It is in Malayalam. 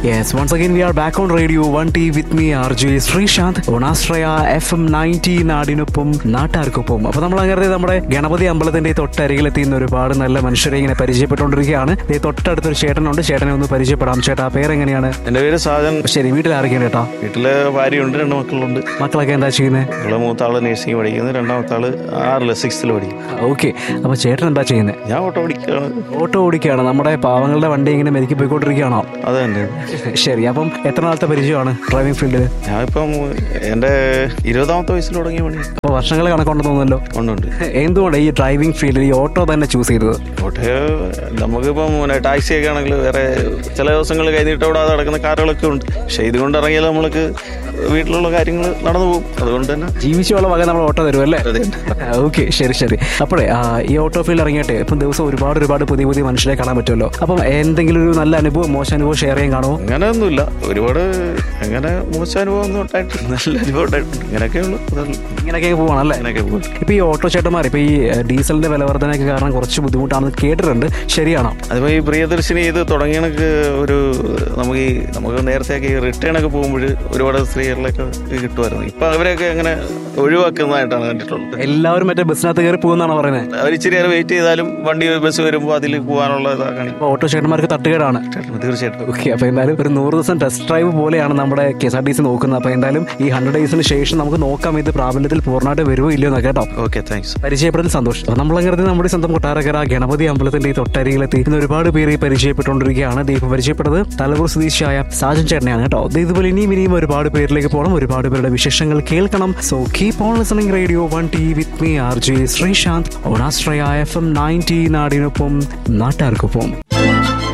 Yes, once again we are back on Radio 1T with me RJ Sreesanth ഓണാശ്രയ എഫ് എം നയൻറ്റി നാടിനൊപ്പം നാട്ടാർക്കൊപ്പം അപ്പൊ നമ്മൾ അങ്ങനെ നമ്മുടെ ഗണപതി അമ്പലത്തിന്റെ തൊട്ടരികിലെത്തിയുന്ന ഒരുപാട് നല്ല മനുഷ്യരെ ഇങ്ങനെ പരിചയപ്പെട്ടുകൊണ്ടിരിക്കുകയാണ് ദേ തൊട്ടടുത്തൊരു ചേട്ടനുണ്ട് ചേട്ടനെ ഒന്ന് പരിചയപ്പെടാം ചേട്ടാ പേരെങ്ങനെയാണ് എൻ്റെ പേര് സാജൻ ശരി വീട്ടിൽ ആരൊക്കെയാണ് ചേട്ടാ വീട്ടില് ഭാര്യയുണ്ട് രണ്ട് മക്കളുണ്ട് മക്കളൊക്കെ എന്താ ചെയ്യുന്നത് മക്കള് മൂത്ത ആള് നേഴ്സിംഗ് പഠിക്കുന്നു രണ്ടാമത്തെ ആള് ആറില് സിക്സ്ത്തിൽ പഠിക്കും ഓക്കെ അപ്പൊ ചേട്ടൻ എന്താ ചെയ്യുന്നത് ഞാൻ ഓട്ടോ പഠിക്കുകയാണ് ഓട്ടോ ഓടിക്കുകയാണ് നമ്മുടെ പാവങ്ങളുടെ വണ്ടി ഇങ്ങനെ മെരുക്കി പോയിക്കൊണ്ടിരിക്കുകയാണോ അത് തന്നെ ശരി അപ്പം എത്ര നാളത്തെ പരിചയമാണ് ഡ്രൈവിംഗ് ഫീൽഡിൽ ഞാനിപ്പം എൻ്റെ ഇരുപതാമത്തെ വയസ്സിൽ തുടങ്ങിയ പണി അപ്പോൾ വർഷങ്ങൾ കണക്കുണ്ടെന്ന് തോന്നുന്നല്ലോ ഉണ്ടുണ്ട് എന്തുകൊണ്ട് ഈ ഡ്രൈവിംഗ് ഫീൽഡിൽ ഈ ഓട്ടോ തന്നെ ചൂസ് ചെയ്തത് ഓട്ടോ നമുക്കിപ്പം പിന്നെ ടാക്സി ഒക്കെ ആണെങ്കിൽ വേറെ ചില ദിവസങ്ങൾ കൈനീട്ടം വിടാതെ നടക്കുന്ന കാറുകളൊക്കെ ഉണ്ട് പക്ഷെ ഇതുകൊണ്ട് ഇറങ്ങിയാൽ നമ്മൾക്ക് വീട്ടിലുള്ള കാര്യങ്ങൾ നടന്നു പോകും അതുകൊണ്ട് തന്നെ ജീവിച്ചുള്ള വക നമ്മൾ ഓട്ടോ തരും അല്ലേ അതെ ഓക്കെ ശരി ശരി അപ്പോഴേ ആ, ഈ ഓട്ടോ ഫീൽഡ് ഇറങ്ങിയിട്ട് ഇപ്പം ദിവസം ഒരുപാട് ഒരുപാട് പുതിയ പുതിയ മനുഷ്യരെ കാണാൻ പറ്റുമല്ലോ അപ്പം എന്തെങ്കിലും ഒരു നല്ല അനുഭവം മോശം അനുഭവം ഷെയർ ചെയ്യാൻ കാണുമോ അങ്ങനെയൊന്നുമില്ല ഒരുപാട് അങ്ങനെ മോശം അനുഭവം ഒന്നും ഉണ്ടായിട്ടില്ല നല്ല അനുഭവം ഉണ്ടായിട്ടുണ്ട് ഇങ്ങനെയൊക്കെ ഉള്ളു അതല്ല ഇങ്ങനെയൊക്കെ പോവാണല്ലേ അങ്ങനെയൊക്കെ പോകും ഇപ്പൊ ഈ ഓട്ടോ ചേട്ടന്മാർ ഇപ്പൊ ഈ ഏ, ഡീസലിന്റെ വില വർധനയൊക്കെ കാരണം കുറച്ച് ബുദ്ധിമുട്ടാണെന്ന് കേട്ടിട്ടുണ്ട് ശരിയാണോ അതിപ്പോ ഈ പ്രിയദർശിനി ഇത് തുടങ്ങിയണക്ക് ഒരു നമുക്ക് ഈ നമുക്ക് നേരത്തെയൊക്കെ ഈ റിട്ടേൺ ഒക്കെ പോകുമ്പോൾ ഒരുപാട് സ്ത്രീകളിലൊക്കെ കിട്ടുമായിരുന്നു ഇപ്പൊ അവരെയൊക്കെ അങ്ങനെ ഒഴിവാക്കുന്നതായിട്ടാണ് കണ്ടിട്ടുള്ളത് എല്ലാവരും മറ്റേ ബസ്സിനകത്ത് കയറി പോകുന്നാണ് പറയുന്നത് അവർ ഇച്ചിരി നേരം വെയിറ്റ് ചെയ്താലും വണ്ടി ബസ് വരുമ്പോൾ അതിൽ പോകാനുള്ള ഇതാക്കാണ് അപ്പൊ ഓട്ടോ ചേട്ടന്മാർക്ക് തട്ടുകേടാണ് തീർച്ചയായിട്ടും ഓക്കെ അപ്പൊ എന്തായാലും ഒരു നൂറ് ദിവസം ടെസ്റ്റ് ഡ്രൈവ് പോലെയാണ് നമ്മുടെ K S R T C നോക്കുന്നത് അപ്പൊ എന്തായാലും ഈ ഹൺഡ്രഡ് ഡേയ്സിന് ശേഷം നമുക്ക് നോക്കാം ഇത് പ്രാബല്യത്തിൽ പൂർണ്ണമായിട്ട് വരുമോ ഇല്ലയോ എന്നൊക്കെ കേട്ടോ ഓക്കെ താങ്ക്സ് പരിചയപ്പെടുന്ന സന്തോഷം അപ്പൊ നമ്മളങ്ങനെ നമ്മുടെ സ്വന്തം കൊട്ടാരക്കര ഗണപതി അമ്പലത്തിന്റെ ഈ തൊട്ടരികിലെത്തി ഇന്ന് ഒരുപാട് പേര് ഈ പരിചയപ്പെട്ടുകൊണ്ടിരിക്കുകയാണ് ദീപം പരിചയപ്പെട്ടത് തലവൂർ സ്വദേശിയായ സാജൻ ചേട്ടനെയാണ് കേട്ടോ ദേ ഇതുപോലെ ഇനിയും ഇനിയും ഒരുപാട് പേരിലേക്ക് പോകണം ഒരുപാട് പേരുടെ വിശേഷങ്ങൾ കേൾക്കണം so keep on listening radio one T with me R J Sreesanth ഓണാശ്രയ എഫ് എം നയൻറ്റി നാടിനൊപ്പം നാട്ടാർക്കൊപ്പം